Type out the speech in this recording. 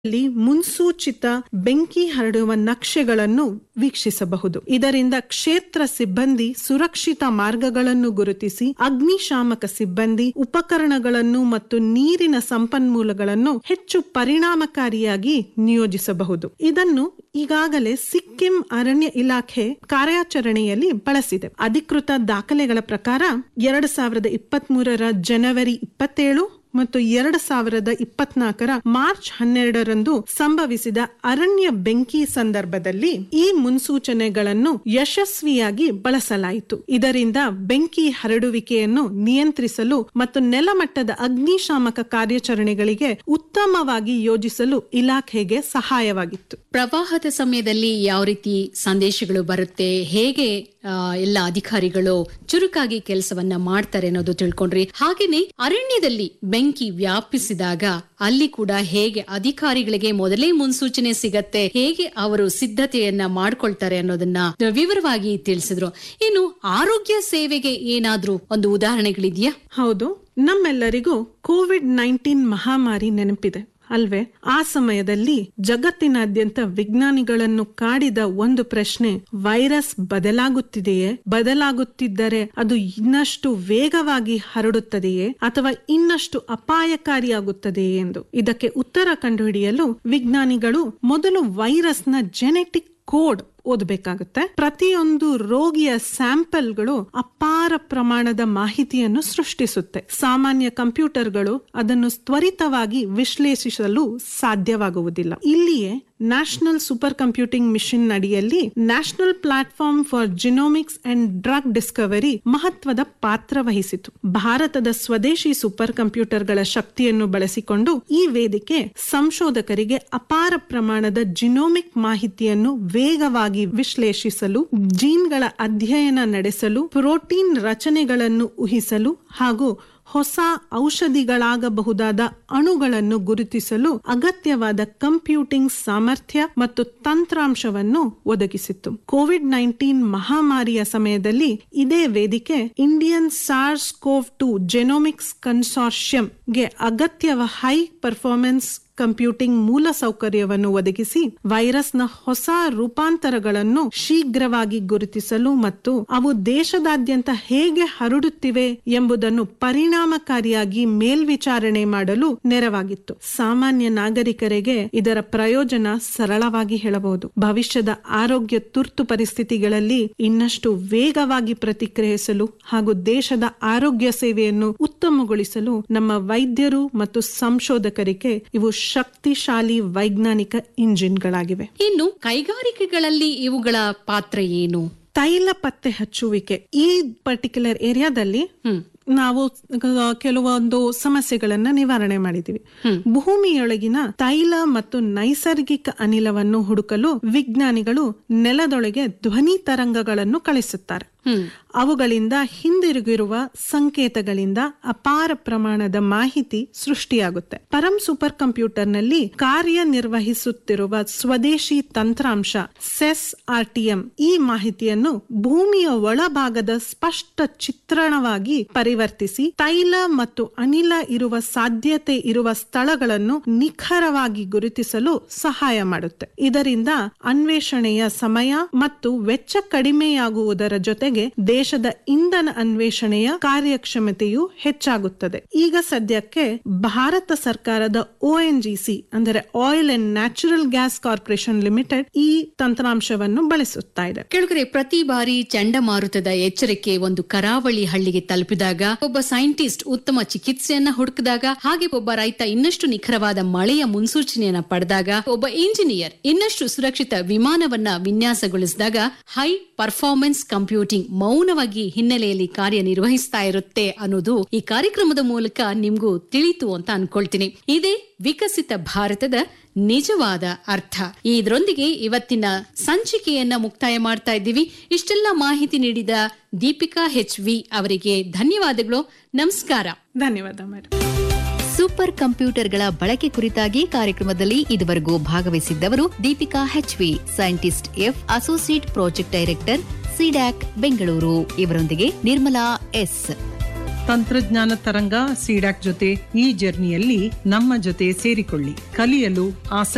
ಲ್ಲಿ ಮುನ್ಸೂಚಿತ ಬೆಂಕಿ ಹರಡುವ ನಕ್ಷೆಗಳನ್ನು ವೀಕ್ಷಿಸಬಹುದು ಇದರಿಂದ ಕ್ಷೇತ್ರ ಸಿಬ್ಬಂದಿ ಸುರಕ್ಷಿತ ಮಾರ್ಗಗಳನ್ನು ಗುರುತಿಸಿ ಅಗ್ನಿಶಾಮಕ ಸಿಬ್ಬಂದಿ ಉಪಕರಣಗಳನ್ನು ಮತ್ತು ನೀರಿನ ಸಂಪನ್ಮೂಲಗಳನ್ನು ಹೆಚ್ಚು ಪರಿಣಾಮಕಾರಿಯಾಗಿ ನಿಯೋಜಿಸಬಹುದು ಇದನ್ನು ಈಗಾಗಲೇ ಸಿಕ್ಕಿಂ ಅರಣ್ಯ ಇಲಾಖೆ ಕಾರ್ಯಾಚರಣೆಯಲ್ಲಿ ಬಳಸಿದೆ ಅಧಿಕೃತ ದಾಖಲೆಗಳ ಪ್ರಕಾರ ಎರಡು ಸಾವಿರದ ಇಪ್ಪತ್ತ್ ಮೂರರ ಜನವರಿ ಇಪ್ಪತ್ತೇಳು ಮತ್ತು ಎರಡು ಸಾವಿರದ ಇಪ್ಪತ್ನಾಲ್ಕರ ಮಾರ್ಚ್ ಹನ್ನೆರಡರಂದು ಸಂಭವಿಸಿದ ಅರಣ್ಯ ಬೆಂಕಿ ಸಂದರ್ಭದಲ್ಲಿ ಈ ಮುನ್ಸೂಚನೆಗಳನ್ನು ಯಶಸ್ವಿಯಾಗಿ ಬಳಸಲಾಯಿತು ಇದರಿಂದ ಬೆಂಕಿ ಹರಡುವಿಕೆಯನ್ನು ನಿಯಂತ್ರಿಸಲು ಮತ್ತು ನೆಲಮಟ್ಟದ ಅಗ್ನಿಶಾಮಕ ಕಾರ್ಯಾಚರಣೆಗಳಿಗೆ ಉತ್ತಮವಾಗಿ ಯೋಜಿಸಲು ಇಲಾಖೆಗೆ ಸಹಾಯವಾಗಿತ್ತು ಪ್ರವಾಹದ ಸಮಯದಲ್ಲಿ ಯಾವ ರೀತಿ ಸಂದೇಶಗಳು ಬರುತ್ತೆ ಹೇಗೆ ಆ, ಎಲ್ಲ ಅಧಿಕಾರಿಗಳು ಚುರುಕಾಗಿ ಕೆಲಸವನ್ನ ಮಾಡ್ತಾರೆ ಅನ್ನೋದು ತಿಳ್ಕೊಂಡ್ರಿ ಹಾಗೇನೆ ಅರಣ್ಯದಲ್ಲಿ ಬೆಂಕಿ ವ್ಯಾಪಿಸಿದಾಗ ಅಲ್ಲಿ ಕೂಡ ಹೇಗೆ ಅಧಿಕಾರಿಗಳಿಗೆ ಮೊದಲೇ ಮುನ್ಸೂಚನೆ ಸಿಗತ್ತೆ ಹೇಗೆ ಅವರು ಸಿದ್ಧತೆಯನ್ನ ಮಾಡ್ಕೊಳ್ತಾರೆ ಅನ್ನೋದನ್ನ ವಿವರವಾಗಿ ತಿಳಿಸಿದ್ರು ಇನ್ನು ಆರೋಗ್ಯ ಸೇವೆಗೆ ಏನಾದ್ರೂ ಒಂದು ಉದಾಹರಣೆಗಳಿದೆಯಾ ಹೌದು ನಮ್ಮೆಲ್ಲರಿಗೂ ಕೋವಿಡ್ ನೈನ್ಟೀನ್ ಮಹಾಮಾರಿ ನೆನಪಿದೆ ಅಲ್ವೇ ಆ ಸಮಯದಲ್ಲಿ ಜಗತ್ತಿನಾದ್ಯಂತ ವಿಜ್ಞಾನಿಗಳನ್ನು ಕಾಡಿದ ಒಂದು ಪ್ರಶ್ನೆ ವೈರಸ್ ಬದಲಾಗುತ್ತಿದೆಯೇ ಬದಲಾಗುತ್ತಿದ್ದರೆ ಅದು ಇನ್ನಷ್ಟು ವೇಗವಾಗಿ ಹರಡುತ್ತದೆಯೇ ಅಥವಾ ಇನ್ನಷ್ಟು ಅಪಾಯಕಾರಿಯಾಗುತ್ತದೆಯೇ ಎಂದು ಇದಕ್ಕೆ ಉತ್ತರ ಕಂಡುಹಿಡಿಯಲು ವಿಜ್ಞಾನಿಗಳು ಮೊದಲು ವೈರಸ್ನ ಜೆನೆಟಿಕ್ ಕೋಡ್ ಓದಬೇಕಾಗುತ್ತೆ ಪ್ರತಿಯೊಂದು ರೋಗಿಯ ಸ್ಯಾಂಪಲ್ಗಳು ಅಪಾರ ಪ್ರಮಾಣದ ಮಾಹಿತಿಯನ್ನು ಸೃಷ್ಟಿಸುತ್ತೆ ಸಾಮಾನ್ಯ ಕಂಪ್ಯೂಟರ್ಗಳು ಅದನ್ನು ತ್ವರಿತವಾಗಿ ವಿಶ್ಲೇಷಿಸಲು ಸಾಧ್ಯವಾಗುವುದಿಲ್ಲ ಇಲ್ಲಿಯೇ ನ್ಯಾಷನಲ್ ಸೂಪರ್ ಕಂಪ್ಯೂಟಿಂಗ್ ಮಿಷನ್ ಅಡಿಯಲ್ಲಿ national platform for genomics and drug discovery ಮಹತ್ವದ ಪಾತ್ರ ವಹಿಸಿತು ಭಾರತದ ಸ್ವದೇಶಿ ಸೂಪರ್ ಕಂಪ್ಯೂಟರ್ಗಳ ಶಕ್ತಿಯನ್ನು ಬಳಸಿಕೊಂಡು ಈ ವೇದಿಕೆ ಸಂಶೋಧಕರಿಗೆ ಅಪಾರ ಪ್ರಮಾಣದ ಜಿನೋಮಿಕ್ ಮಾಹಿತಿಯನ್ನು ವೇಗವಾಗಿ ವಿಶ್ಲೇಷಿಸಲು ಜೀನ್ಗಳ ಅಧ್ಯಯನ ನಡೆಸಲು ಪ್ರೋಟೀನ್ ರಚನೆಗಳನ್ನು ಊಹಿಸಲು ಹಾಗೂ ಹೊಸ ಔಷಧಿಗಳಾಗಬಹುದಾದ ಅಣುಗಳನ್ನು ಗುರುತಿಸಲು ಅಗತ್ಯವಾದ ಕಂಪ್ಯೂಟಿಂಗ್ ಸಾಮರ್ಥ್ಯ ಮತ್ತು ತಂತ್ರಾಂಶವನ್ನು ಒದಗಿಸಿತ್ತು ಕೋವಿಡ್ ನೈನ್ಟೀನ್ ಮಹಾಮಾರಿಯ ಸಮಯದಲ್ಲಿ ಇದೇ ವೇದಿಕೆ Indian SARS CoV two genomics ಕನ್ಸಾರ್ಷಿಯಂಗೆ ಅಗತ್ಯವ ಹೈ ಪರ್ಫಾರ್ಮೆನ್ಸ್ ಕಂಪ್ಯೂಟಿಂಗ್ ಮೂಲ ಸೌಕರ್ಯವನ್ನು ಒದಗಿಸಿ ವೈರಸ್ನ ಹೊಸ ರೂಪಾಂತರಗಳನ್ನು ಶೀಘ್ರವಾಗಿ ಗುರುತಿಸಲು ಮತ್ತು ಅವು ದೇಶದಾದ್ಯಂತ ಹೇಗೆ ಹರಡುತ್ತಿವೆ ಎಂಬುದನ್ನು ಪರಿಣಾಮಕಾರಿಯಾಗಿ ಮೇಲ್ವಿಚಾರಣೆ ಮಾಡಲು ನೆರವಾಗಿತ್ತು ಸಾಮಾನ್ಯ ನಾಗರಿಕರಿಗೆ ಇದರ ಪ್ರಯೋಜನ ಸರಳವಾಗಿ ಹೇಳಬಹುದು ಭವಿಷ್ಯದ ಆರೋಗ್ಯ ತುರ್ತು ಪರಿಸ್ಥಿತಿಗಳಲ್ಲಿ ಇನ್ನಷ್ಟು ವೇಗವಾಗಿ ಪ್ರತಿಕ್ರಿಯಿಸಲು ಹಾಗೂ ದೇಶದ ಆರೋಗ್ಯ ಸೇವೆಯನ್ನು ಉತ್ತಮಗೊಳಿಸಲು ನಮ್ಮ ವೈದ್ಯರು ಮತ್ತು ಸಂಶೋಧಕರಿಗೆ ಇವು ಶಕ್ತಿಶಾಲಿ ವೈಜ್ಞಾನಿಕ ಇಂಜಿನ್ಗಳಾಗಿವೆ ಇನ್ನು ಕೈಗಾರಿಕೆಗಳಲ್ಲಿ ಇವುಗಳ ಪಾತ್ರ ಏನು ತೈಲ ಪತ್ತೆ ಹಚ್ಚುವಿಕೆ ಈ ಪರ್ಟಿಕ್ಯುಲರ್ ಏರಿಯಾದಲ್ಲಿ ನಾವು ಗ- ಕೆಲವೊಂದು ಸಮಸ್ಯೆಗಳನ್ನ ನಿವಾರಣೆ ಮಾಡಿದೀವಿ ಭೂಮಿಯೊಳಗಿನ ತೈಲ ಮತ್ತು ನೈಸರ್ಗಿಕ ಅನಿಲವನ್ನು ಹುಡುಕಲು ವಿಜ್ಞಾನಿಗಳು ನೆಲದೊಳಗೆ ಧ್ವನಿ ತರಂಗಗಳನ್ನು ಕಳಿಸುತ್ತಾರೆ ಅವುಗಳಿಂದ ಹಿಂದಿರುಗಿರುವ ಸಂಕೇತಗಳಿಂದ ಅಪಾರ ಪ್ರಮಾಣದ ಮಾಹಿತಿ ಸೃಷ್ಟಿಯಾಗುತ್ತೆ ಪರಂ ಸೂಪರ್ ಕಂಪ್ಯೂಟರ್ನಲ್ಲಿ ಕಾರ್ಯನಿರ್ವಹಿಸುತ್ತಿರುವ ಸ್ವದೇಶಿ ತಂತ್ರಾಂಶ ಸೆಸ್ ಆರ್ಟಿಎಂ ಈ ಮಾಹಿತಿಯನ್ನು ಭೂಮಿಯ ಒಳಭಾಗದ ಸ್ಪಷ್ಟ ಚಿತ್ರಣವಾಗಿ ಪರಿವರ್ತಿಸಿ ತೈಲ ಮತ್ತು ಅನಿಲ ಇರುವ ಸಾಧ್ಯತೆ ಇರುವ ಸ್ಥಳಗಳನ್ನು ನಿಖರವಾಗಿ ಗುರುತಿಸಲು ಸಹಾಯ ಮಾಡುತ್ತೆ ಇದರಿಂದ ಅನ್ವೇಷಣೆಯ ಸಮಯ ಮತ್ತು ವೆಚ್ಚ ಕಡಿಮೆಯಾಗುವುದರ ಜೊತೆಗೆ ದೇಶದ ಇಂಧನ ಅನ್ವೇಷಣೆಯ ಕಾರ್ಯಕ್ಷಮತೆಯು ಹೆಚ್ಚಾಗುತ್ತದೆ ಈಗ ಸದ್ಯಕ್ಕೆ ಭಾರತ ಸರ್ಕಾರದ ಒಎನ್ಜಿಸಿ ಅಂದರೆ oil and natural gas corporation limited ಈ ತಂತ್ರಾಂಶವನ್ನು ಬಳಸುತ್ತಾ ಇದೆ ಕೆಳಗಡೆ ಪ್ರತಿ ಬಾರಿ ಚಂಡಮಾರುತದ ಎಚ್ಚರಿಕೆ ಒಂದು ಕರಾವಳಿ ಹಳ್ಳಿಗೆ ತಲುಪಿದಾಗ ಒಬ್ಬ ಸೈಂಟಿಸ್ಟ್ ಉತ್ತಮ ಚಿಕಿತ್ಸೆಯನ್ನ ಹುಡುಕಿದಾಗ ಹಾಗೆ ಒಬ್ಬ ರೈತ ಇನ್ನಷ್ಟು ನಿಖರವಾದ ಮಳೆಯ ಮುನ್ಸೂಚನೆಯನ್ನ ಪಡೆದಾಗ ಒಬ್ಬ ಇಂಜಿನಿಯರ್ ಇನ್ನಷ್ಟು ಸುರಕ್ಷಿತ ವಿಮಾನವನ್ನ ವಿನ್ಯಾಸಗೊಳಿಸಿದಾಗ ಹೈ ಪರ್ಫಾರ್ಮೆನ್ಸ್ ಕಂಪ್ಯೂಟಿಂಗ್ ಮೌನವಾಗಿ ಹಿನ್ನೆಲೆಯಲ್ಲಿ ಕಾರ್ಯನಿರ್ವಹಿಸ್ತಾ ಇರುತ್ತೆ ಅನ್ನೋದು ಈ ಕಾರ್ಯಕ್ರಮದ ಮೂಲಕ ನಿಮ್ಗೂ ತಿಳಿತು ಅಂತ ಅನ್ಕೊಳ್ತೀನಿ ಇದೇ ವಿಕಸಿತ ಭಾರತದ ನಿಜವಾದ ಅರ್ಥ ಇದರೊಂದಿಗೆ ಇವತ್ತಿನ ಸಂಚಿಕೆಯನ್ನ ಮುಕ್ತಾಯ ಮಾಡ್ತಾ ಇದ್ದೀವಿ ಇಷ್ಟೆಲ್ಲ ಮಾಹಿತಿ ನೀಡಿದ ದೀಪಿಕಾ ಹೆಚ್ ವಿ ಅವರಿಗೆ ಧನ್ಯವಾದಗಳು ನಮಸ್ಕಾರ ಧನ್ಯವಾದ ಮೇಡಮ್ ಸೂಪರ್ ಕಂಪ್ಯೂಟರ್ಗಳ ಬಳಕೆ ಕುರಿತಾಗಿ ಕಾರ್ಯಕ್ರಮದಲ್ಲಿ ಇದುವರೆಗೂ ಭಾಗವಹಿಸಿದ್ದವರು Deepika HV scientist F associate project director CDAC Bengaluru ಇವರೊಂದಿಗೆ ನಿರ್ಮಲಾ ಎಸ್ ತಂತ್ರಜ್ಞಾನ ತರಂಗ ಸಿಡಾಕ್ ಜೊತೆ ಈ ಜರ್ನಿಯಲ್ಲಿ ನಮ್ಮ ಜೊತೆ ಸೇರಿಕೊಳ್ಳಿ ಕಲಿಯಲು ಆಸಕ್ತಿ